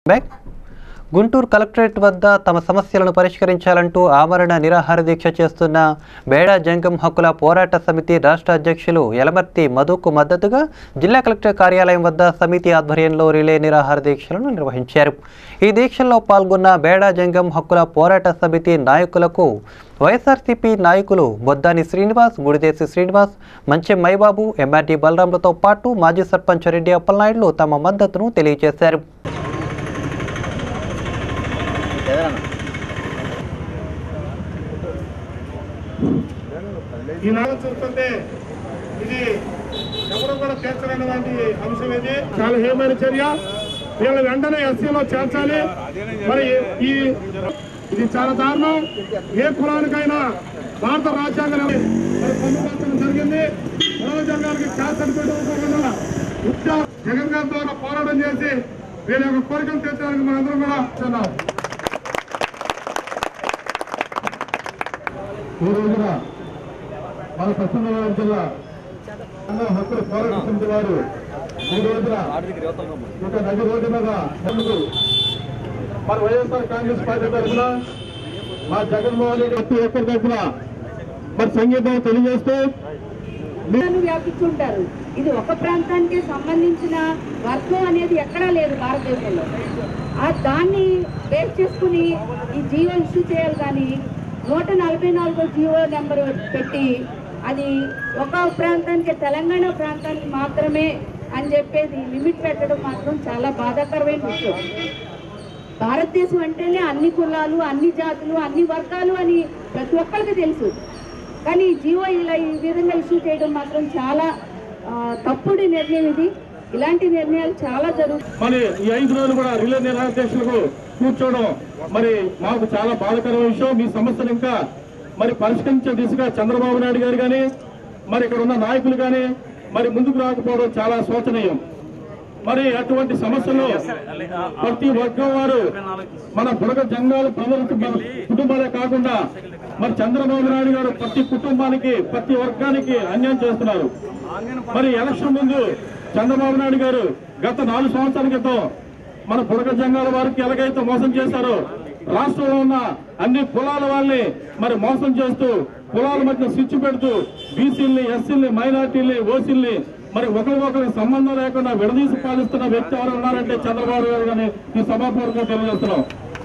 Back Guntur collectorate వద్ద తమ సమస్యలను పరిష్కరించాలంటూ ఆమరణ నిరాహార దీక్ష చేస్తున్న బేడా జంగం హక్కుల పోరాట సమితి రాష్ట్ర అధ్యక్షులు యలమర్తి మధుకు మద్దతుగా జిల్లా కలెక్టర్ కార్యాలయం వద్ద సమితి ఆధ్వర్యంలో రిలే నిరాహార దీక్షలను నిర్వహించారు ఈ దీక్షల్లో పాల్గొన్న బేడా జంగం హక్కుల పోరాట సమితి నాయకులకు వైఎస్ఆర్సీపీ నాయకులు బొద్దాని శ్రీనివాస్ గుడిదేశి శ్రీనివాస్ మంచెం మైబాబు ఎంఆర్టీ బలరాంలతో పాటు మాజీ సర్పంచ్ రెడ్డి అప్పలనాయుడులు తమ మద్దతును తెలియజేశారు ఈనాడు చూస్తుంటే ఇది ఎవరు కూడా చేర్చలేనటువంటి అంశం ఇది చాలా హేమైన చర్య వీళ్ళ వెంటనే ఎస్సీలో చేర్చాలి మరి ఈ ఇది చాలా దారుణం ఏ కులానికైనా భారత రాజ్యాంగం మరి పొందుపరచడం జరిగింది మూడవ జంగానికి క్యాస్ట్ సర్టిఫికేట్ ఇవ్వకుండా ఉత్సా జగన్ గారి ద్వారా పోరాటం చేసి వీళ్ళ యొక్క కోరికలు తీర్చడానికి మనందరం కూడా చేస్తున్నాం ఈ రోజున మన పశ్చిమ గోదావరి జిల్లా అన్న హక్కుల పోరాట సమితి వారు ఈ రోజున ఒక నది రోడ్డు మీద ముందు మన వైఎస్ఆర్ కాంగ్రెస్ పార్టీ తరఫున మా జగన్మోహన్ రెడ్డి ప్రతి ఒక్కరి తరఫున మరి సంగీతం తెలియజేస్తూ ప్రాంతాన్ని వ్యాపించుంటారు ఇది ఒక ప్రాంతానికి సంబంధించిన వర్గం అనేది ఎక్కడా లేదు భారతదేశంలో ఆ దాన్ని బేస్ చేసుకుని ఈ జీవో ఇష్యూ చేయాలి కానీ నూట నలభై నాలుగో జీవో నెంబర్ పెట్టి అది ఒక ప్రాంతానికి తెలంగాణ ప్రాంతానికి మాత్రమే అని చెప్పేది లిమిట్ పెట్టడం మాత్రం చాలా బాధాకరమైన విషయం భారతదేశం అంటేనే అన్ని కులాలు అన్ని జాతులు అన్ని వర్గాలు అని ప్రతి ఒక్కరికి తెలుసు కానీ ఈ జీవో ఇలా ఈ విధంగా ఇష్యూ చేయడం మాత్రం చాలా ఆ, తప్పుడు నిర్ణయం ఇది ఇలాంటి నిర్ణయాలు చాలా జరుగుతాయి మరి ఈ ఐదు రోజులు కూడా రిలే నిరాధ్యక్షులకు కూర్చోవడం మరి మాకు చాలా బాధకరమైన విషయం మీ సమస్యలు ఇంకా మరి పరిష్కరించే దిశగా చంద్రబాబు నాయుడు గారు కానీ మరి ఇక్కడ ఉన్న నాయకులు కానీ మరి ముందుకు రాకపోవడం చాలా శోచనీయం మరి అటువంటి సమస్యలు ప్రతి వర్గం వారు మన బుడగ జంగాలు ప్రజలకు మన కుటుంబాలే కాకుండా మరి చంద్రబాబు నాయుడు గారు ప్రతి కుటుంబానికి ప్రతి వర్గానికి అన్యాయం చేస్తున్నారు మరి ఎలక్షన్ ముందు చంద్రబాబు నాయుడు గారు గత నాలుగు సంవత్సరాల క్రితం మన బుడగ జంగాల వారికి ఎలాగైతే మోసం చేశారో రాష్ట్రంలో ఉన్న అన్ని కులాల వాళ్ళని మరి మోసం చేస్తూ కులాల మధ్య స్విచ్ పెడుతూ బీసీల్ని ఎస్సీల్ని మైనార్టీల్ని ఓసీల్ని మరి ఒకరికొకరికి సంబంధం లేకుండా విడదీసి పాలిస్తున్న వ్యక్తి ఎవరు ఉన్నారంటే చంద్రబాబు గారు అని ఈ సభాపూర్వకంగా తెలియజేస్తున్నాం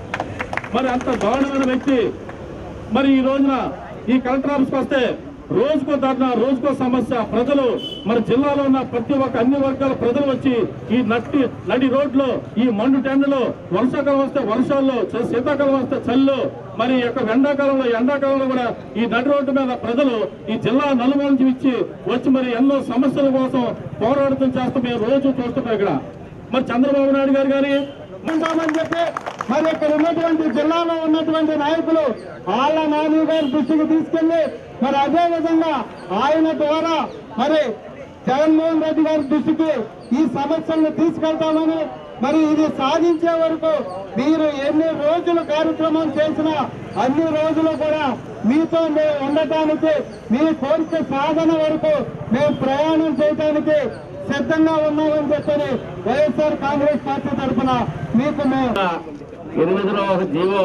మరి అంత దారుణమైన వ్యక్తి మరి ఈ రోజున ఈ కలెక్టర్ ఆఫీస్కి వస్తే రోజుకో ధర్నా రోజుకో సమస్య ప్రజలు మరి జిల్లాలో ఉన్న ప్రతి ఒక్క అన్ని వర్గాల ప్రజలు వచ్చి ఈ నట్టి నడి రోడ్లో ఈ మండు టెండలో వర్షాకాలం వస్తే వర్షాల్లో చ- శీతాకాలం వస్తే చల్లో మరి ఈ యొక్క ఎండాకాలంలో ఎండాకాలంలో కూడా ఈ నడి రోడ్డు మీద ప్రజలు ఈ జిల్లా నలుమూల నుంచి ఇచ్చి వచ్చి మరి ఎన్నో సమస్యల కోసం పోరాటం చేస్తూ మేము రోజు చూస్తున్నాం ఇక్కడ మరి చంద్రబాబు నాయుడు గారు కానీ ఉంటామని చెప్పి మరి ఇక్కడ ఉన్నటువంటి జిల్లాలో ఉన్నటువంటి నాయకులు ఆళ్ళ నాని గారి దృష్టికి తీసుకెళ్లి మరి అదే విధంగా ఆయన ద్వారా మరి జగన్మోహన్ రెడ్డి గారి దృష్టికి ఈ సమస్యలను తీసుకెళ్తామని మరి ఇది సాధించే వరకు మీరు ఎన్ని రోజులు కార్యక్రమం చేసినా అన్ని రోజులు కూడా మీతో మేము ఉండటానికి మీ కోరిక సాధన వరకు మేము ప్రయాణం చేయడానికి సిద్ధంగా ఉన్నామని చెప్పని వైఎస్ఆర్ కాంగ్రెస్ పార్టీ తరఫున మీకు మేము ఎనిమిదిలో ఒక జీవో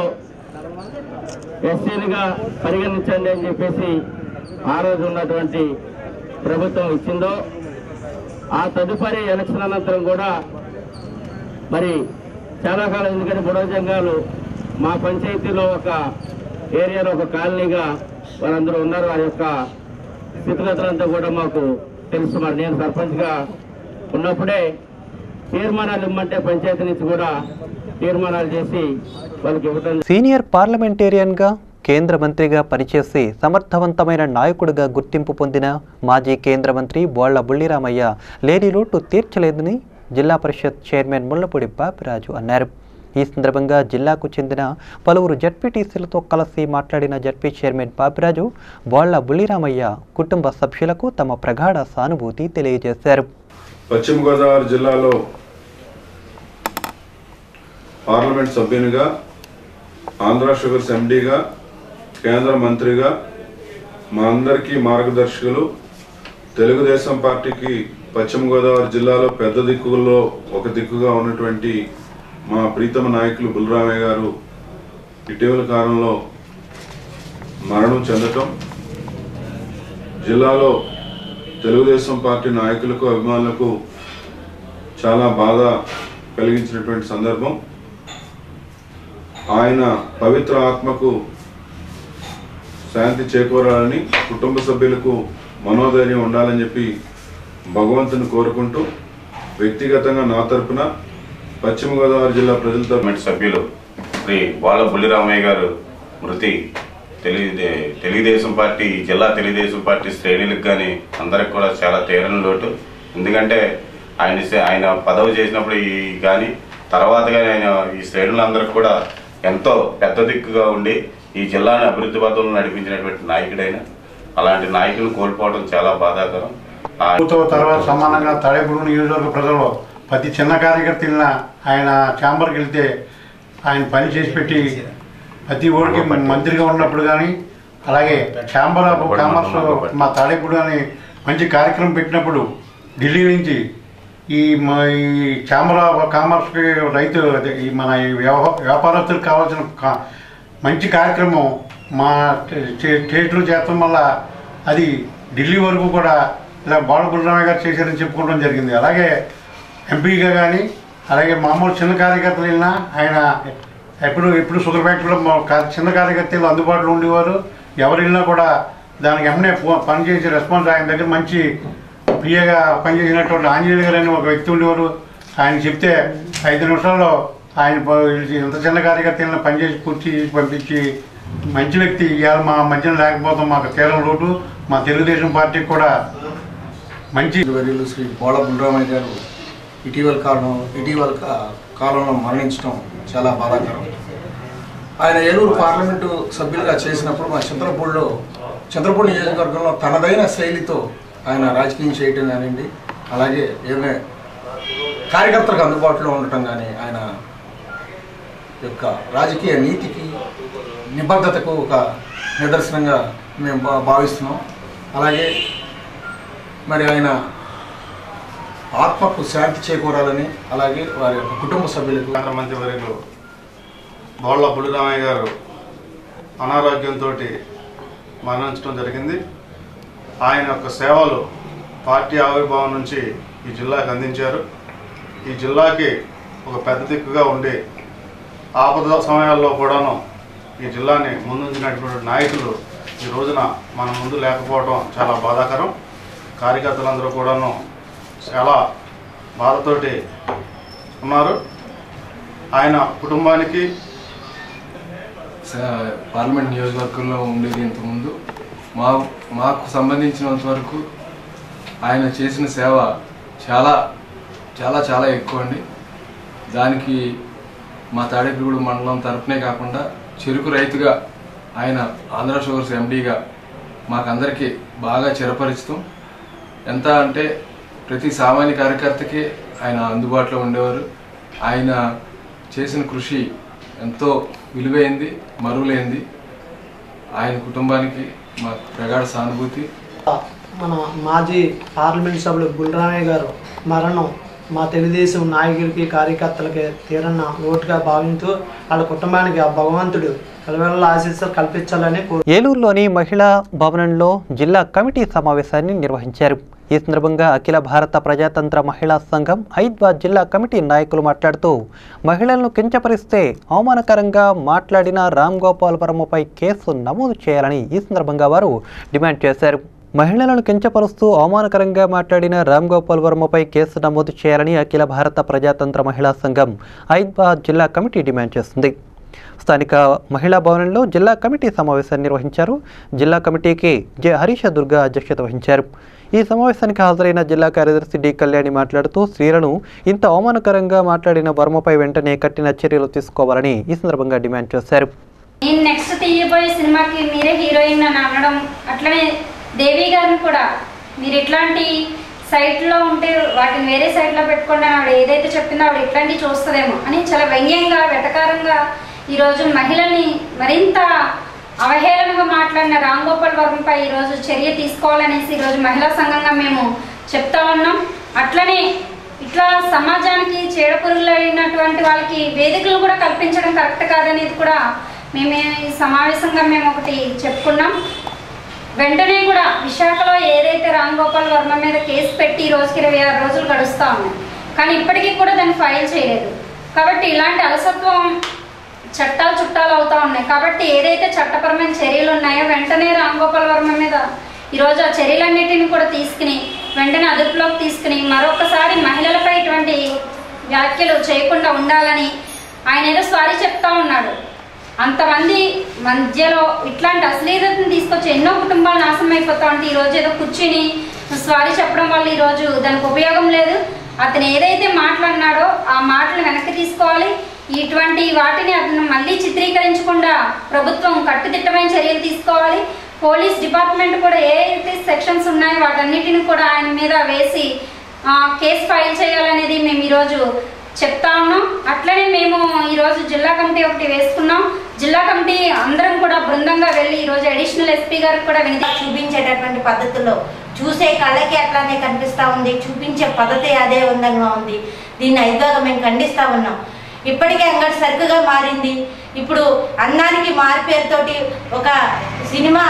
ఎస్సీలుగా పరిగణించండి అని చెప్పేసి ఆ రోజు ఉన్నటువంటి ప్రభుత్వం ఇచ్చిందో ఆ తదుపరి ఎలక్షన్ అనంతరం కూడా మరి చాలా కాలం ఎందుకంటే బుడవ జంగాలు మా పంచాయతీలో ఒక ఏరియాలో ఒక కాలనీగా వారందరూ ఉన్నారు వారి యొక్క స్థితిగతులంతా కూడా మాకు తెలుసు మరి నేను సర్పంచ్గా ఉన్నప్పుడే తీర్మానాలు ఇమ్మంటే పంచాయతీ నుంచి కూడా తీర్మానాలు చేసి వాళ్ళకి ఇవ్వడం సీనియర్ పార్లమెంటేరియన్గా కేంద్ర మంత్రిగా పనిచేసి సమర్థవంతమైన నాయకుడిగా గుర్తింపు పొందిన మాజీ కేంద్ర మంత్రి బోళ్ల బుల్లిరామయ్య లేని లోటు తీర్చలేదని జిల్లా పరిషత్ చైర్మన్ ముళ్లపూడి బాపిరాజు అన్నారు ఈ సందర్భంగా జిల్లాకు చెందిన పలువురు జడ్పీటీసీలతో కలిసి మాట్లాడిన జడ్పీ చైర్మన్ బాపిరాజు బోళ్ల బుల్లిరామయ్య కుటుంబ సభ్యులకు తమ ప్రగాఢ సానుభూతి తెలియజేశారు పశ్చిమ గోదావరి జిల్లాలో పార్లమెంట్ సభ్యునిగా ఆంధ్ర షుగర్స్ ఎండీగా కేంద్ర మంత్రిగా మా అందరికీ మార్గదర్శకులు తెలుగుదేశం పార్టీకి పశ్చిమ గోదావరి జిల్లాలో పెద్ద దిక్కుల్లో ఒక దిక్కుగా ఉన్నటువంటి మా ప్రీతమ నాయకులు బుల్రామయ్య గారు ఇటీవల కాలంలో మరణం చెందటం జిల్లాలో తెలుగుదేశం పార్టీ నాయకులకు అభిమానులకు చాలా బాధ కలిగించినటువంటి సందర్భం ఆయన పవిత్ర ఆత్మకు శాంతి చేకూరాలని కుటుంబ సభ్యులకు మనోధైర్యం ఉండాలని చెప్పి భగవంతుని కోరుకుంటూ వ్యక్తిగతంగా నా తరపున పశ్చిమ గోదావరి జిల్లా ప్రజలతో పార్లమెంట్ సభ్యులు శ్రీ బాల బుల్లిరామయ్య గారు మృతి తెలుగుదే తెలుగుదేశం పార్టీ జిల్లా తెలుగుదేశం పార్టీ శ్రేణులకు కానీ అందరికి కూడా చాలా తీరని లోటు ఎందుకంటే ఆయన సే- ఆయన పదవి చేసినప్పుడు ఈ కానీ తర్వాత కానీ ఆయన ఈ శ్రేణులందరికీ కూడా ఎంతో పెద్ద దిక్కుగా ఉండి ఈ జిల్లాని అభివృద్ధి పథంలో నడిపించినటువంటి నాయకుడైన అలాంటి నాయకులు కోల్పోవడం చాలా బాధాకరం ఆ తో తర్వాత సమానంగా తడేపుడు నియోజకవర్గ ప్రజలు ప్రతి చిన్న కార్యకర్త వెళ్ళినా ఆయన ఛాంబర్కి వెళ్తే ఆయన పని చేసి పెట్టి ప్రతి ఓడికి మంత్రిగా ఉన్నప్పుడు కానీ అలాగే ఛాంబర్ ఆఫ్ కామర్స్ మా తాడేపుడు అని మంచి కార్యక్రమం పెట్టినప్పుడు ఢిల్లీ నుంచి ఈ మా ఈ ఛాంబర్ ఆఫ్ కామర్స్కి రైతు అదే ఈ మన ఈ వ్యవ- వ్యాపారస్తులకు కావాల్సిన కా- మంచి కార్యక్రమం మా స్టే- స్టేట్లో చేస్తాం వల్ల అది ఢిల్లీ వరకు కూడా ఇలా బాలబుల్రామయ్య గారు చేశారని చెప్పుకోవడం జరిగింది అలాగే ఎంపీగా కానీ అలాగే మామూలు చిన్న కార్యకర్తలు వెళ్ళినా ఆయన ఎప్పుడు ఎప్పుడు షుగర్ ఫ్యాక్టరీలో మా కా- చిన్న కార్యకర్తలు అందుబాటులో ఉండేవారు ఎవరు వెళ్ళినా కూడా దానికి వెంటనే ఫో- పనిచేసే రెస్పాన్స్ ఆయన దగ్గర మంచి పిఏగా పనిచేసినటువంటి ఆంజనేయులు గారు అని ఒక వ్యక్తి ఉండేవారు ఆయన చెప్తే ఐదు నిమిషాల్లో ఆయన ప- ఎంత చిన్న కార్యకర్తలను పనిచేసి పూర్తి చేసి పంపించి మంచి వ్యక్తి ఇవాళ మా మధ్యన లేకపోతే మాకు తీరం లోటు మా తెలుగుదేశం పార్టీకి కూడా మంచి వర్యులు శ్రీ బోళ బుల్రామయ్య గారు ఇటీవల కాలం ఇటీవల కా- కాలంలో మరణించడం చాలా బాధాకరం ఆయన ఏలూరు పార్లమెంటు సభ్యులుగా చేసినప్పుడు మా చంద్రపూడిలో చంద్రపూడి నియోజకవర్గంలో తనదైన శైలితో ఆయన రాజకీయం చేయటం కానివ్వండి అలాగే ఏమే కార్యకర్తలకు అందుబాటులో ఉండటం కానీ ఆయన యొక్క రాజకీయ నీతికి నిబద్ధతకు ఒక నిదర్శనంగా మేము భా- భావిస్తున్నాం అలాగే మరి ఆయన ఆత్మకు శాంతి చేకూరాలని అలాగే వారి యొక్క కుటుంబ సభ్యులకు కేంద్ర మంత్రి వర్యులు బోళ్ళ బుల్లిరామయ్య గారు అనారోగ్యంతో మరణించడం జరిగింది ఆయన యొక్క సేవలు పార్టీ ఆవిర్భావం నుంచి ఈ జిల్లాకి అందించారు ఈ జిల్లాకి ఒక పెద్ద దిక్కుగా ఉండి ఆపద సమయాల్లో కూడాను ఈ జిల్లాని ముందుంచినటువంటి నాయకులు ఈ రోజున మన ముందు లేకపోవడం చాలా బాధాకరం కార్యకర్తలందరూ కూడాను చాలా బాధతోటి ఉన్నారు ఆయన కుటుంబానికి స- పార్లమెంట్ నియోజకవర్గంలో ఉండేది ఇంతకుముందు మా మాకు సంబంధించినంత వరకు ఆయన చేసిన సేవ చాలా చాలా చాలా ఎక్కువ అండి దానికి మా తాడేపల్లిగూడ మండలం తరపునే కాకుండా చెరుకు రైతుగా ఆయన ఆంధ్ర షుగర్స్ ఎండీగా మాకందరికీ బాగా చిరపరిచితం ఎంత అంటే ప్రతి సామాన్య కార్యకర్తకి ఆయన అందుబాటులో ఉండేవారు ఆయన చేసిన కృషి ఎంతో విలువైంది మరువులేంది ఆయన కుటుంబానికి మా ప్రగాఢ సానుభూతి మన మాజీ పార్లమెంట్ సభ్యులు బుల్రామయ్య గారు మరణం మా తెలుగుదేశం నాయకులకి కార్యకర్తలకి తీరన్న లోటుగా భావించూ వాళ్ళ కుటుంబానికి ఆ భగవంతుడు కలవెల్ల ఆశీస్సులు కల్పించాలని కోరు ఏలూరులోని మహిళా భవనంలో జిల్లా కమిటీ సమావేశాన్ని నిర్వహించారు ఈ సందర్భంగా అఖిల భారత ప్రజాతంత్ర మహిళా సంఘం హైదరాబాద్ జిల్లా కమిటీ నాయకులు మాట్లాడుతూ మహిళలను కించపరిస్తే అవమానకరంగా మాట్లాడిన రామ్ గోపాల్ వర్మపై కేసు నమోదు చేయాలని ఈ సందర్భంగా వారు డిమాండ్ చేశారు మహిళలను కించపరుస్తూ అవమానకరంగా మాట్లాడిన రామ్ గోపాల్ వర్మపై కేసు నమోదు చేయాలని అఖిల భారత ప్రజాతంత్ర మహిళా సంఘం హైదరాబాద్ జిల్లా కమిటీ డిమాండ్ చేస్తుంది స్థానిక మహిళా భవనంలో జిల్లా కమిటీ సమావేశాన్ని నిర్వహించారు జిల్లా కమిటీకి జె హరీష దుర్గా అధ్యక్షత వహించారు ఈ సమావేశానికి హాజరైన జిల్లా కార్యదర్శి డి కళ్యాణి మాట్లాడుతూ స్త్రీలను ఇంత అవమానకరంగా మాట్లాడిన వర్మపై వెంటనే కఠిన చర్యలు తీసుకోవాలని ఈ సందర్భంగా డిమాండ్ చేశారు నేను నెక్స్ట్ తీయబోయే సినిమాకి మీరే హీరోయిన్ అని అనడం అట్లనే దేవి గారిని కూడా మీరు ఇట్లాంటి సైట్లో ఉంటే వాటిని వేరే సైట్లో పెట్టుకోండి అని ఆవిడ ఏదైతే చెప్పిందో ఆవిడ ఇట్లాంటివి చూస్తుందేమో అని చాలా వ్యంగ్యంగా వెటకారంగా ఈరోజు మహిళల్ని మరింత అవహేళనగా మాట్లాడిన రామ్ గోపాల్ వర్మపై ఈరోజు చర్య తీసుకోవాలనేసి ఈరోజు మహిళా సంఘంగా మేము చెప్తా ఉన్నాం అట్లనే ఇట్లా సమాజానికి చీడపురుగులైనటువంటి వాళ్ళకి వేదికలు కూడా కల్పించడం కరెక్ట్ కాదనేది కూడా మేము ఈ సమావేశంగా మేము ఒకటి చెప్పుకున్నాం వెంటనే కూడా విశాఖలో ఏదైతే రామ్ గోపాల్ వర్మ మీద కేసు పెట్టి ఈ రోజుకి ఇరవై ఆరు రోజులు గడుస్తూ ఉన్నాయి కానీ ఇప్పటికీ కూడా దాన్ని ఫైల్ చేయలేదు కాబట్టి ఇలాంటి అలసత్వం చట్టాలు చుట్టాలు అవుతా ఉన్నాయి కాబట్టి ఏదైతే చట్టపరమైన చర్యలు ఉన్నాయో వెంటనే రామ్ గోపాల్ వర్మ మీద ఈరోజు ఆ చర్యలన్నిటిని కూడా తీసుకుని వెంటనే అదుపులోకి తీసుకుని మరొకసారి మహిళలపై ఇటువంటి వ్యాఖ్యలు చేయకుండా ఉండాలని ఆయన ఏదో సారీ చెప్తా ఉన్నాడు అంతమంది మధ్యలో ఇట్లాంటి అశ్లీలతను తీసుకొచ్చి ఎన్నో కుటుంబాలు నాశనం అయిపోతా ఉంటే ఈరోజు ఏదో కూర్చుని సారీ చెప్పడం వల్ల ఈరోజు దానికి ఉపయోగం లేదు అతను ఏదైతే మాట్లాడినాడో ఆ మాటలు వెనక్కి తీసుకోవాలి ఇటువంటి వాటిని అతను మళ్ళీ చిత్రీకరించకుండా ప్రభుత్వం కట్టుదిట్టమైన చర్యలు తీసుకోవాలి పోలీస్ డిపార్ట్మెంట్ కూడా ఏ అయితే సెక్షన్స్ ఉన్నాయో వాటన్నిటిని కూడా ఆయన మీద వేసి ఆ, కేసు ఫైల్ చేయాలనేది మేము ఈరోజు చెప్తా ఉన్నాం అట్లనే మేము ఈరోజు జిల్లా కమిటీ ఒకటి వేసుకున్నాం జిల్లా కమిటీ అందరం కూడా బృందంగా వెళ్ళి ఈరోజు అడిషనల్ ఎస్పీ గారికి కూడా వినతి చూపించేటటువంటి పద్ధతిలో చూసే కళ్ళకి అట్లానే కనిపిస్తా ఉంది చూపించే పద్ధతి అదే విధంగా ఉంది దీన్ని ఐదుగా మేము ఖండిస్తా ఉన్నాం ఇప్పటికే అంగడి సరుకుగా మారింది ఇప్పుడు అన్నానికి మారి పేరుతోటి ఒక సినిమా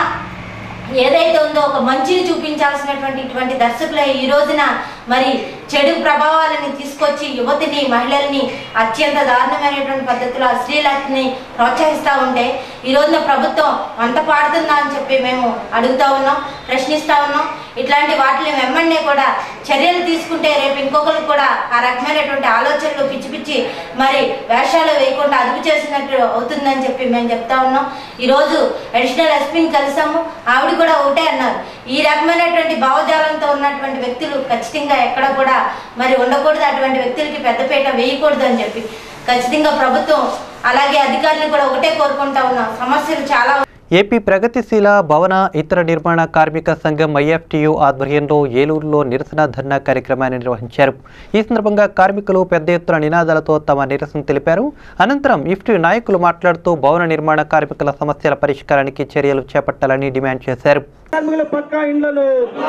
ఏదైతే ఉందో ఒక మంచిని చూపించాల్సినటువంటి ఇటువంటి దర్శకులు ఈ రోజున మరి చెడు ప్రభావాలని తీసుకొచ్చి యువతిని మహిళల్ని అత్యంత దారుణమైనటువంటి పద్ధతిలో అశ్లీలతని ప్రోత్సహిస్తూ ఉంటే ఈ రోజున ప్రభుత్వం వంట పాడుతుందా అని చెప్పి మేము అడుగుతా ఉన్నాం ప్రశ్నిస్తా ఉన్నాం ఇట్లాంటి వాటిని వెంబడినే కూడా చర్యలు తీసుకుంటే రేపు ఇంకొకరు కూడా ఆ రకమైనటువంటి ఆలోచనలు పిచ్చి పిచ్చి మరి వేషాలు వేయకుండా అదుపు చేసినట్టు అవుతుందని చెప్పి మేము చెప్తా ఉన్నాం ఈరోజు అడిషనల్ ఎస్పీని కలిసాము ఆవిడ కూడా ఒకటే అన్నారు ఈ రకమైనటువంటి భావజాలంతో ఉన్నటువంటి వ్యక్తులు ఖచ్చితంగా ఎక్కడ కూడా మరి ఉండకూడదు అటువంటి వ్యక్తులకి పెద్దపీట వేయకూడదు అని చెప్పి ఖచ్చితంగా ప్రభుత్వం అలాగే అధికారులు కూడా ఒకటే కోరుకుంటా ఉన్నాం సమస్యలు చాలా ఏపీ ప్రగతిశీల భవన ఇతర నిర్మాణ కార్మిక సంఘం ఐఎఫ్టియు ఆధ్వర్యంలో ఏలూరులో నిరసన ధర్నా కార్యక్రమాన్ని నిర్వహించారు ఈ సందర్భంగా కార్మికులు పెద్ద ఎత్తున నినాదాలతో తమ నిరసన తెలిపారు అనంతరం ఇఫ్టి నాయకులు మాట్లాడుతూ భవన నిర్మాణ కార్మికుల సమస్యల పరిష్కారానికి చర్యలు చేపట్టాలని డిమాండ్ చేశారు కార్మికుల పక్కా ఇండ్లను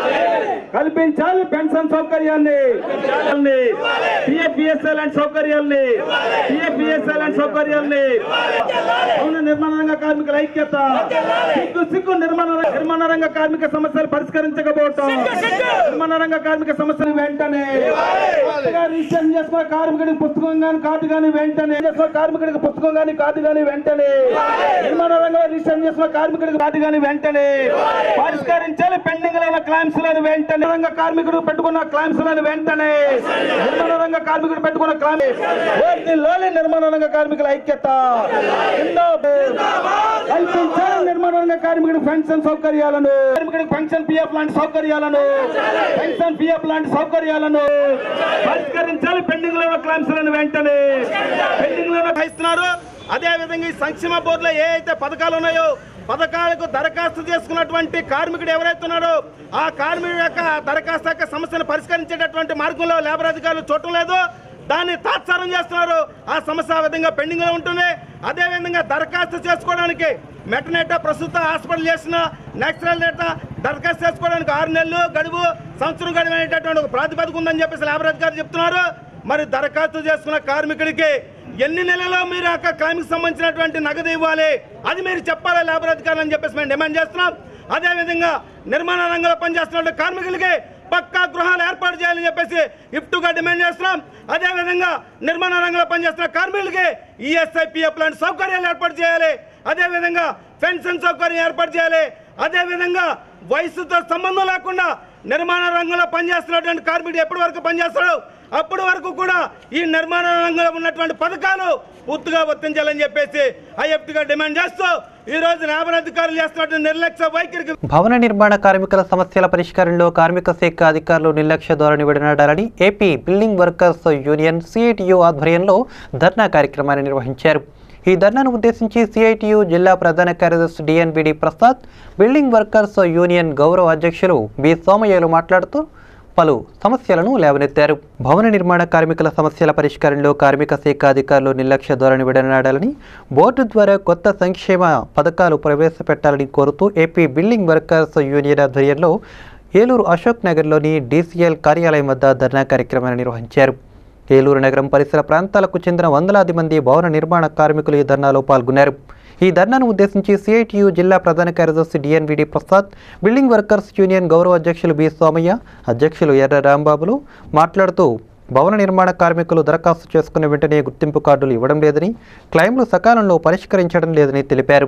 కల్పించాలి పెన్షన్ సౌకర్యాన్ని పిఎఫ్ఈఎస్ఐ లాంటి సౌకర్యాల్ని పిఎఫ్ఈఎస్ఐ లాంటి సౌకర్యాల్ని భవన నిర్మాణ రంగ కార్మికుల ఐక్యత సిగ్గు సిగ్గు నిర్మాణ నిర్మాణ రంగ కార్మిక సమస్యలు పరిష్కరించకపోవటం నిర్మాణ రంగ కార్మిక సమస్యలు వెంటనే కొత్తగా రిజిస్ట్రేషన్ చేసుకున్న కార్మికుడికి పుస్తకం కానీ కార్డు కానీ వెంటనే చేసుకున్న కార్మికుడికి పుస్తకం కానీ కార్డు కానీ వెంటనే నిర్మాణ రంగంలో రిజిస్ట్రేషన్ చేసుకున్న కార్మికుడికి కార్డు కానీ వెంటనే పరిష్కరించాలి పెండింగ్ లో ఉన్న క్లైమ్స్ లను వెంటనే రంగ కార్మికుడు పెట్టుకున్న క్లైమ్స్ లను వెంటనే నిర్మాణ రంగ కార్మికుడు పెట్టుకున్న క్లైమ్ లోని నిర్మాణ రంగ కార్మికుల ఐక్యత జిందాబాద్. కల్పించాలి నిర్మాణ రంగ కార్మికుడి పెన్షన్ సౌకర్యాలను కార్మికుడికి పెన్షన్ పిఎఫ్ లాంటి సౌకర్యాలను పెన్షన్ పిఎఫ్ లాంటి సౌకర్యాలను పరిష్కరించాలి పెండింగ్ లో ఉన్న క్లైమ్స్ లను వెంటనే పెండింగ్ లో ఇస్తున్నారు అదే విధంగా ఈ సంక్షేమ బోర్డులో ఏ అయితే పథకాలు ఉన్నాయో పథకాలకు దరఖాస్తు చేసుకున్నటువంటి కార్మికుడు ఎవరైతే ఉన్నాడో ఆ కార్మికుడి యొక్క దరఖాస్తు యొక్క సమస్యను పరిష్కరించేటటువంటి మార్గంలో లేబర్ అధికారులు చూడటం లేదు దాన్ని తాత్సారం చేస్తున్నారు ఆ సమస్య ఆ విధంగా పెండింగ్ లో ఉంటుంది అదే విధంగా దరఖాస్తు చేసుకోవడానికి మెటనేటా ప్రస్తుత హాస్పిటల్ చేసిన నెక్స్ట్రల్ డేటా దరఖాస్తు చేసుకోవడానికి ఆరు నెలలు గడువు సంవత్సరం గడువు అనేటటువంటి ఒక ప్రాతిపదిక ఉందని చెప్పేసి లేబర్ అధికారులు చెప్తున్నారు మరి దరఖాస్తు చేసుకున్న కార్మికుడికి ఎన్ని నెలలో మీరు ఆ క్లైమ్కి సంబంధించినటువంటి నగదు ఇవ్వాలి అది మీరు చెప్పాలి లేబర్ అధికారులు అని చెప్పేసి మేము డిమాండ్ చేస్తున్నాం అదేవిధంగా నిర్మాణ రంగంలో పనిచేస్తున్న కార్మికులకి పక్కా గృహాలు ఏర్పాటు చేయాలని చెప్పేసి ఇఫ్టుగా డిమాండ్ చేస్తున్నాం అదేవిధంగా నిర్మాణ రంగంలో పనిచేస్తున్న కార్మికులకి ఈఎస్ఐ పిఎఫ్ లాంటి సౌకర్యాలు ఏర్పాటు చేయాలి అదేవిధంగా పెన్షన్ సౌకర్యం ఏర్పాటు చేయాలి అదేవిధంగా వయసుతో సంబంధం లేకుండా నిర్మాణ రంగంలో పనిచేస్తున్నటువంటి కార్మికుడు ఎప్పటి వరకు పనిచేస్తాడు అప్పటి వరకు కూడా ఈ నిర్మాణ రంగంలో ఉన్నటువంటి పథకాలు పూర్తిగా వర్తించాలని చెప్పేసి ఐఎఫ్టీగా డిమాండ్ చేస్తూ ఈ రోజు లేబర్ అధికారులు చేస్తున్నటువంటి నిర్లక్ష్య వైఖరికి భవన నిర్మాణ కార్మికుల సమస్యల పరిష్కారంలో కార్మిక శాఖ అధికారులు నిర్లక్ష్య ధోరణి విడనాడాలని AP building workers union CITU ఆధ్వర్యంలో ధర్నా కార్యక్రమాన్ని నిర్వహించారు ఈ ధర్నాను ఉద్దేశించి సిఐటియు జిల్లా ప్రధాన కార్యదర్శి DNBD Prasad building workers union గౌరవ అధ్యక్షులు బి సోమయ్యలు మాట్లాడుతూ పలు సమస్యలను లేవనెత్తారు భవన నిర్మాణ కార్మికుల సమస్యల పరిష్కారంలో కార్మిక శాఖ అధికారులు నిర్లక్ష్య ధోరణి విడనాడాలని బోర్డు ద్వారా కొత్త సంక్షేమ పథకాలు ప్రవేశపెట్టాలని కోరుతూ ఏపీ బిల్డింగ్ వర్కర్స్ యూనియన్ ఆధ్వర్యంలో ఏలూరు అశోక్ నగర్లోని డీసీఎల్ కార్యాలయం వద్ద ధర్నా కార్యక్రమాన్ని నిర్వహించారు ఏలూరు నగరం పరిసర ప్రాంతాలకు చెందిన వందలాది మంది భవన నిర్మాణ కార్మికులు ఈ ధర్నాలో పాల్గొన్నారు ఈ ధర్నాను ఉద్దేశించి సిఐటియు జిల్లా ప్రధాన కార్యదర్శి DNVD Prasad building workers union గౌరవ అధ్యక్షులు బి సోమయ్య అధ్యక్షులు ఎర్ర రాంబాబులు మాట్లాడుతూ భవన నిర్మాణ కార్మికులు దరఖాస్తు చేసుకున్న వెంటనే గుర్తింపు కార్డులు ఇవ్వడం లేదని క్లైమ్లు సకాలంలో పరిష్కరించడం లేదని తెలిపారు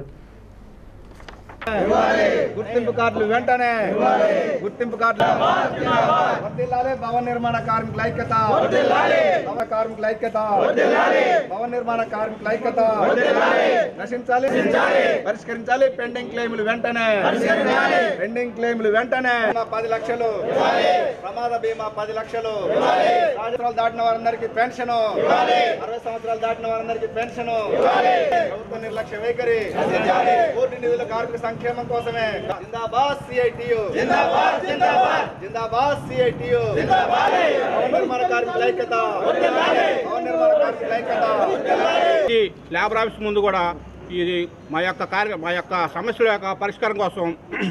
గుర్తింపు కార్డులు వెంటనే గుర్తింపు కార్డులు వర్ధిల్లాలి భవన నిర్మాణ కార్మికుల ఐక్యత భవన కార్మికుల ఐక్యత భవన నిర్మాణ కార్మికుల ఐక్యత నశించాలి పరిష్కరించాలి పెండింగ్ క్లెయిములు వెంటనే పెండింగ్ క్లెయిములు వెంటనే పది లక్షలు ప్రమాద బీమా పది లక్షలు సంవత్సరాలు దాటిన వారందరికీ పెన్షన్ అరవై సంవత్సరాలు దాటిన వారందరికీ పెన్షన్ ప్రభుత్వ నిర్లక్ష్య వైఖరి కోటి నిధుల కార్మిక సంక్షేమం కోసమే జిందాబాద్ సిఐటియు జిందాబాద్ జిందాబాద్ జిందాబాద్ సిఐటియు జిందాబాద్ భవన నిర్మాణ కార్మికుల ఐక్యత భవన నిర్మాణ కార్మికుల ఐక్యత ఈ లేబర్ ఆఫీస్ ముందు కూడా ఇది మా యొక్క కార్య మా యొక్క సమస్యల యొక్క పరిష్కారం కోసం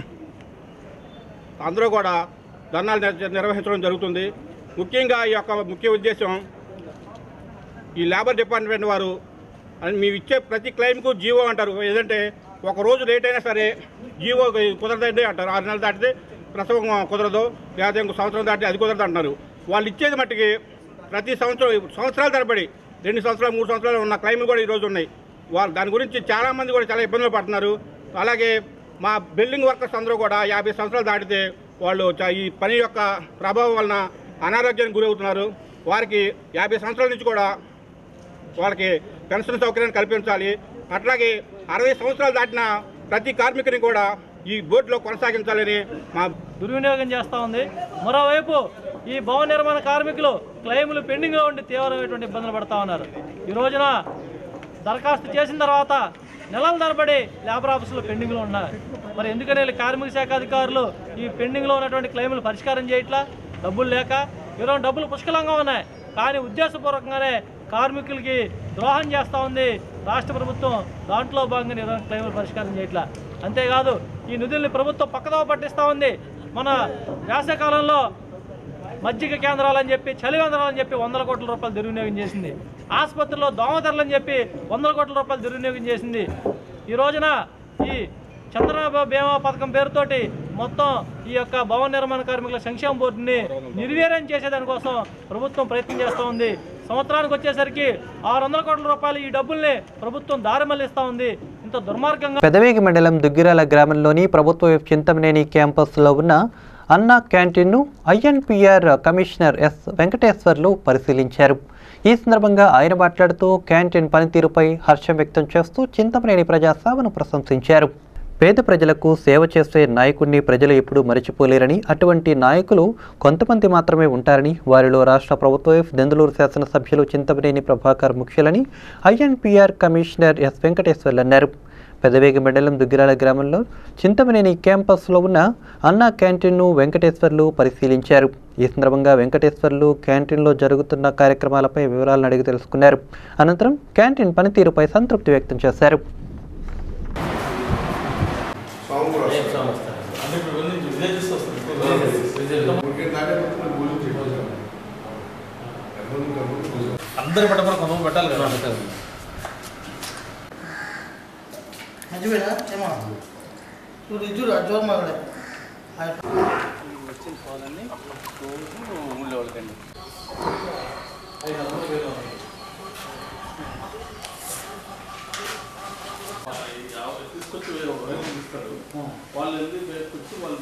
అందరూ కూడా ధర్నాలు నిర్- నిర్వహించడం జరుగుతుంది ముఖ్యంగా ఈ యొక్క ముఖ్య ఉద్దేశం ఈ లేబర్ డిపార్ట్మెంట్ వారు అని మేము ఇచ్చే ప్రతి క్లెయిమ్కు జీవో అంటారు ఏదంటే ఒక రోజు లేట్ అయినా సరే జీవో కుదరదండి అంటారు ఆరు నెలలు దాటితే ప్రసవం కుదరదు లేదా ఇంకో సంవత్సరం దాటి అది కుదరదు అంటున్నారు వాళ్ళు ఇచ్చేది మట్టుకి ప్రతి సంవత్సరం సంవత్సరాల తరబడి రెండు సంవత్సరాలు మూడు సంవత్సరాలు ఉన్న క్లైమ్లు కూడా ఈరోజు ఉన్నాయి వాళ్ళు దాని గురించి చాలామంది కూడా చాలా ఇబ్బందులు పడుతున్నారు అలాగే మా బిల్డింగ్ వర్కర్స్ అందరూ కూడా యాభై సంవత్సరాలు దాటితే వాళ్ళు చ- ఈ పని యొక్క ప్రభావం వలన అనారోగ్యానికి గురవుతున్నారు వారికి యాభై సంవత్సరాల నుంచి కూడా వాళ్ళకి పెన్షన్ సౌకర్యాన్ని కల్పించాలి అట్లాగే అరవై సంవత్సరాలు దాటిన ప్రతి కార్మికుని కూడా ఈ బోర్డులో కొనసాగించాలని మా దుర్వినియోగం చేస్తూ ఉంది మరోవైపు ఈ భవన నిర్మాణ కార్మికులు క్లెయిములు పెండింగ్లో ఉండి తీవ్రమైనటువంటి ఇబ్బందులు పడతా ఉన్నారు ఈ రోజున దరఖాస్తు చేసిన తర్వాత నెలల తరబడి లేబర్ ఆఫీసులో పెండింగ్లో ఉన్నారు మరి ఎందుకని వీళ్ళు కార్మిక శాఖ అధికారులు ఈ పెండింగ్లో ఉన్నటువంటి క్లెయిములు పరిష్కారం చేయట్లా డబ్బులు లేక ఈరోజు డబ్బులు పుష్కలంగా ఉన్నాయి కానీ ఉద్దేశపూర్వకంగానే కార్మికులకి ద్రోహం చేస్తూ ఉంది రాష్ట్ర ప్రభుత్వం దాంట్లో భాగంగా ఈరోజు క్లెయిములు పరిష్కారం చేయట్లా అంతేకాదు ఈ నిధుల్ని ప్రభుత్వం పక్కదోవ పట్టిస్తూ ఉంది మన వేసవికాలంలో మజ్జిగ కేంద్రాలని చెప్పి చలి కేంద్రాలని చెప్పి వందల కోట్ల రూపాయలు దుర్వినియోగం చేసింది ఆసుపత్రిలో దోమతెరలని చెప్పి వందల కోట్ల రూపాయలు దుర్వినియోగం చేసింది ఈ రోజున ఈ చంద్రబాబు బీమా పథకం పేరుతోటి మొత్తం ఈ యొక్క భవన నిర్మాణ కార్మికుల సంక్షేమ బోర్డుని నిర్వీర్యం చేసేదానికోసం ప్రభుత్వం ప్రయత్నం చేస్తూ ఉంది సంవత్సరానికి వచ్చేసరికి ఆరు వందల కోట్ల రూపాయలు ఈ డబ్బుల్ని ప్రభుత్వం దారి మళ్లిస్తూ ఉంది ఇంత దుర్మార్గంగా పెదవేగి మండలం దుగ్గిరాల గ్రామంలోని ప్రభుత్వ చింతమనేని క్యాంపస్లో ఉన్న అన్నా క్యాంటీన్ను ఐఎన్పిఆర్ కమిషనర్ ఎస్ వెంకటేశ్వర్లు పరిశీలించారు ఈ సందర్భంగా ఆయన మాట్లాడుతూ క్యాంటీన్ పనితీరుపై హర్షం వ్యక్తం చేస్తూ చింతమనేని ప్రజాసేవను ప్రశంసించారు పేద ప్రజలకు సేవ చేసే నాయకుడిని ప్రజలు ఎప్పుడూ మరచిపోలేరని అటువంటి నాయకులు కొంతమంది మాత్రమే ఉంటారని వారిలో రాష్ట్ర ప్రభుత్వ విప్ దెందులూరు శాసనసభ్యులు చింతమనేని ప్రభాకర్ ముఖ్యులని ఐఎన్పిఆర్ కమిషనర్ ఎస్ వెంకటేశ్వర్లు అన్నారు పెదవేగి మండలం దుగ్గిరాల గ్రామంలో చింతమనేని క్యాంపస్లో ఉన్న అన్నా క్యాంటీన్ను వెంకటేశ్వర్లు పరిశీలించారు ఈ సందర్భంగా వెంకటేశ్వర్లు క్యాంటీన్లో జరుగుతున్న కార్యక్రమాలపై వివరాలను అడిగి తెలుసుకున్నారు అనంతరం క్యాంటీన్ పనితీరుపై సంతృప్తి వ్యక్తం చేశారు అందరి పట్టమని కొంతమంది పెట్టాలి కదా నిజమేనా ఏమో చూడు ఇది చూడు అజ్జోర్ మగడే వచ్చిన పాలన్నీ రోజు ఊళ్ళో వాళ్ళకండి తీసుకొచ్చి వేరే ఒక రైతు ఇస్తారు వాళ్ళు వెళ్ళి వేసుకొచ్చి వాళ్ళు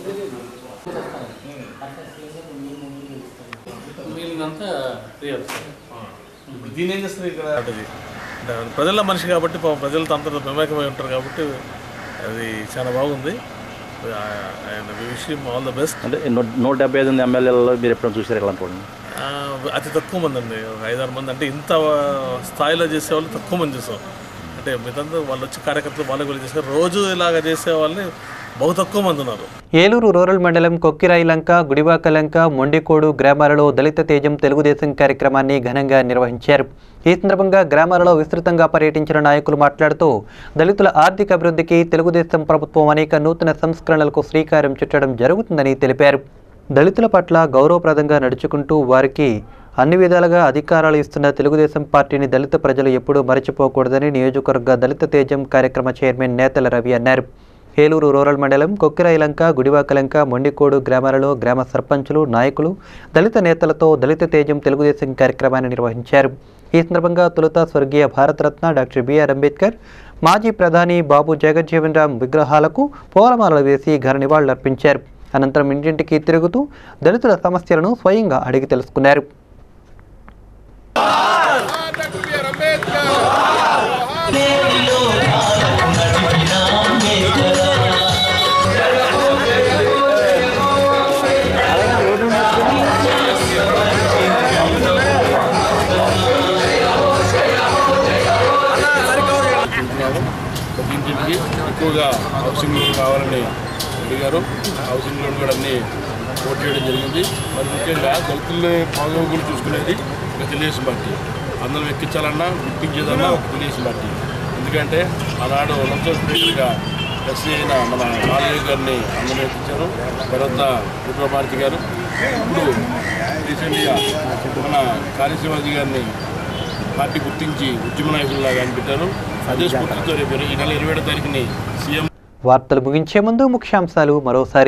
మిగిలినంతా ఫ్రీ అవుతుంది ఇప్పుడు దీని ఏం చేస్తుంది ఇక్కడ ప్రజల మనిషి కాబట్టి పాపం ప్రజలతో అంతా మమేకమై ఉంటారు కాబట్టి అది చాలా బాగుంది ఆయన విషయం ఆల్ ద బెస్ట్ అంటే నూ- నూట డెబ్బై ఐదు మంది ఎమ్మెల్యేలలో మీరు ఎప్పుడైనా చూసారు ఎలా అనుకోండి అతి తక్కువ మంది అండి ఒక ఐదారు మంది అంటే ఇంత స్థాయిలో చేసేవాళ్ళు తక్కువ మంది చూసాం అంటే మిగతా వాళ్ళు వచ్చి కార్యకర్తలు వాళ్ళకి వెళ్ళి చేస్తారు రోజు ఇలాగ చేసే వాళ్ళని బహు తక్కువ మంది ఉన్నారు ఏలూరు రూరల్ మండలం కొక్కిరాయిలంక గుడివాకలంక మొండికోడు గ్రామాలలో దళిత తేజం తెలుగుదేశం కార్యక్రమాన్ని ఘనంగా నిర్వహించారు ఈ సందర్భంగా గ్రామాలలో విస్తృతంగా పర్యటించిన నాయకులు మాట్లాడుతూ దళితుల ఆర్థిక అభివృద్ధికి తెలుగుదేశం ప్రభుత్వం అనేక నూతన సంస్కరణలకు శ్రీకారం చుట్టడం జరుగుతుందని తెలిపారు దళితుల పట్ల గౌరవప్రదంగా నడుచుకుంటూ వారికి అన్ని విధాలుగా అధికారాలు ఇస్తున్న తెలుగుదేశం పార్టీని దళిత ప్రజలు ఎప్పుడూ మరచిపోకూడదని నియోజకవర్గ దళిత తేజం కార్యక్రమ చైర్మన్ నేతల రవి అన్నారు ఏలూరు రూరల్ మండలం కొక్కిరాయిలంక గుడివాకలంక మొండికోడు గ్రామాలలో గ్రామ సర్పంచులు నాయకులు దళిత నేతలతో దళిత తేజం తెలుగుదేశం కార్యక్రమాన్ని నిర్వహించారు ఈ సందర్భంగా తొలుత స్వర్గీయ భారతరత్న డాక్టర్ బిఆర్ అంబేద్కర్ మాజీ ప్రధాని బాబు జగజ్జీవన్ రామ్ విగ్రహాలకు పూలమాలలు వేసి ఘన నివాళులర్పించారు అనంతరం ఇంటింటికి తిరుగుతూ దళితుల సమస్యలను స్వయంగా అడిగి తెలుసుకున్నారు అనుకుంటున్నాము ప్రతి ఇంటింటికి ఎక్కువగా హౌసింగ్ లోన్ కావాలని అడిగారు హౌసింగ్ లోన్ కూడా అన్ని పోటీ చేయడం జరిగింది మరి ముఖ్యంగా దళితుల్ని బాగోగులు చూసుకునేది ఒక తెలుగుదేశం పార్టీ అందరం ఎక్కించాలన్నా గుర్తించేదన్నా ఒక తెలుగుదేశం పార్టీ ఎందుకంటే ఆనాడు లంచం స్పీకర్గా ఎస్సీ అయిన మన బాలయ్య గారిని అందరూ ఎక్కించారు తర్వాత విక్రమార్తి గారు ఇప్పుడు రీసెంట్గా మన కాళీశ్రీవాజీ గారిని పార్టీ గుర్తించి ఉద్యమ నాయకుల్లాగా అనిపెట్టారు అదే స్ఫూర్తితో రేపు ఈ నెల ఇరవై ఏడో తారీఖుని సీఎం వార్తలు ముగించే ముందు ముఖ్యాంశాలు మరోసారి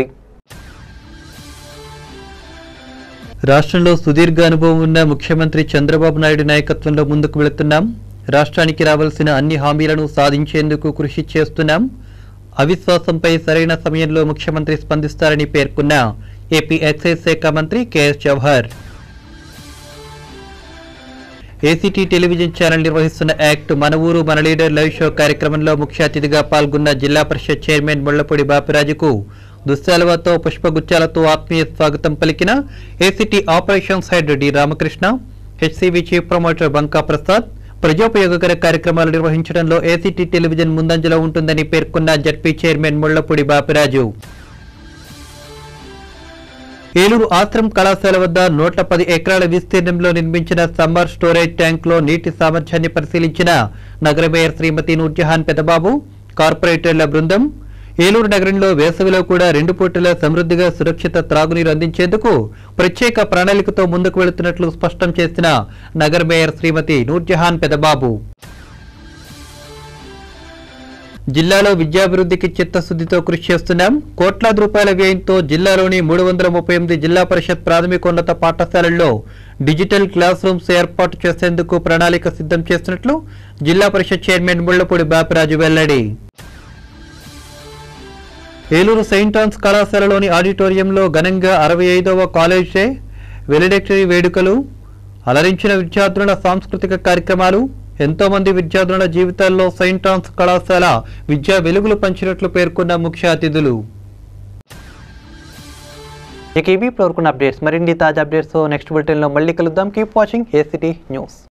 రాష్ట్రంలో సుదీర్ఘ అనుభవం ఉన్న ముఖ్యమంత్రి చంద్రబాబు నాయుడు నాయకత్వంలో ముందుకు వెళుతున్నాం రాష్ట్రానికి రావాల్సిన అన్ని హామీలను సాధించేందుకు కృషి చేస్తున్నాం అవిశ్వాసంపై సరైన సమయంలో ముఖ్యమంత్రి స్పందిస్తారని పేర్కొన్న ఏపీ ఎక్సైజ్ శాఖ మంత్రి KS Jawahar ACT television channel నిర్వహిస్తున్న యాక్ట్ మన ఊరు మన లీడర్ లైవ్ షో కార్యక్రమంలో ముఖ్య అతిథిగా పాల్గొన్న జిల్లా పరిషత్ చైర్మన్ ముళ్లపూడి బాపిరాజుకు దుశ్శాలువతో పుష్పగుచ్చాలతో ఆత్మీయ స్వాగతం పలికిన ACT operations head D Ramakrishna HCV chief promoter Banka Prasad ప్రజోపయోగకర కార్యక్రమాలు నిర్వహించడంలో ఏసీటీ టెలివిజన్ ముందంజలో ఉంటుందని పేర్కొన్న జడ్పీ చైర్మన్ ముళ్లపూడి బాపిరాజు ఏలూరు ఆశ్రమ్ కళాశాల వద్ద నూట పది ఎకరాల విస్తీర్ణంలో నిర్మించిన సమ్మర్ స్టోరేజ్ ట్యాంక్లో నీటి సామర్థ్యాన్ని పరిశీలించిన నగర మేయర్ శ్రీమతి నూర్జహాన్ పెదబాబు కార్పొరేటర్ల బృందం ఏలూరు నగరంలో వేసవిలో కూడా రెండు పూటల సమృద్ధిగా సురక్షిత త్రాగునీరు అందించేందుకు ప్రత్యేక ప్రణాళికతో ముందుకు వెళుతున్నట్లు స్పష్టం చేసిన నగర మేయర్ శ్రీమతి నూర్జహాన్ పెదబాబు జిల్లాలో విద్యాభివృద్ధికి చిత్తశుద్ధితో కృషి చేస్తున్నాం కోట్లాది రూపాయల వ్యయంతో జిల్లాలోని మూడు వందల ముప్పై ఎనిమిది జిల్లా పరిషత్ ప్రాథమికోన్నత పాఠశాలల్లో డిజిటల్ క్లాస్ రూమ్స్ ఏర్పాటు చేసేందుకు ప్రణాళిక సిద్ధం చేస్తున్నట్లు జిల్లా పరిషత్ చైర్మన్ ముళ్లపూడి బాపిరాజు వెల్లడి ఏలూరు సెయింట్ ఆన్స్ కళాశాలలోని ఆడిటోరియంలో ఘనంగా అరవై ఐదవ కాలేజ్ డే వెలిడెక్టరీ వేడుకలు అలరించిన విద్యార్థుల సాంస్కృతిక కార్యక్రమాలు ఎంతో మంది విద్యార్థుల జీవితాల్లో సెయింట్ ఆన్స్ కళాశాల విద్యా వెలుగులు పంచినట్లు పేర్కొన్న ముఖ్య అతిథులు ఇక ఇవి ఇప్పుడు వరకున్న అప్డేట్స్ మరిన్ని తాజా అప్డేట్స్ నెక్స్ట్ బులెటిన్లో మళ్ళీ కలుద్దాం కీప్ వాచింగ్ ఏసిటీ న్యూస్